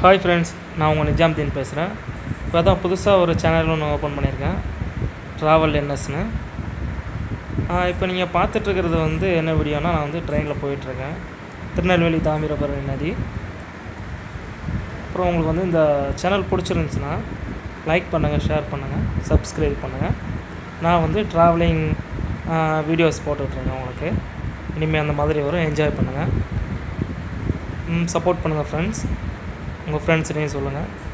hi friends நான் உங்கள் நிஜாம்தீன் பேசுகிறேன் இப்போ தான் புதுசாக ஒரு சேனல் ஒன்று ஓப்பன் பண்ணியிருக்கேன் ட்ராவல் என்எஸ்னு இப்போ நீங்கள் பார்த்துட்ருக்கிறது வந்து என்ன வீடியோனா நான் வந்து ட்ரெயினில் போயிட்டுருக்கேன் திருநெல்வேலி தாமிரபரணி நதி அப்புறம் உங்களுக்கு வந்து இந்த சேனல் பிடிச்சிருந்துச்சுன்னா லைக் பண்ணுங்கள் ஷேர் பண்ணுங்கள் சப்ஸ்கிரைப் பண்ணுங்கள் நான் வந்து ட்ராவலிங் வீடியோஸ் போட்டுட்ருக்கேன் உங்களுக்கு இனிமேல் அந்த மாதிரி வரும் என்ஜாய் பண்ணுங்கள் சப்போர்ட் பண்ணுங்கள் ஃப்ரெண்ட்ஸ் உங்கள் ஃப்ரெண்ட்ஸ்டையும் சொல்லுங்கள்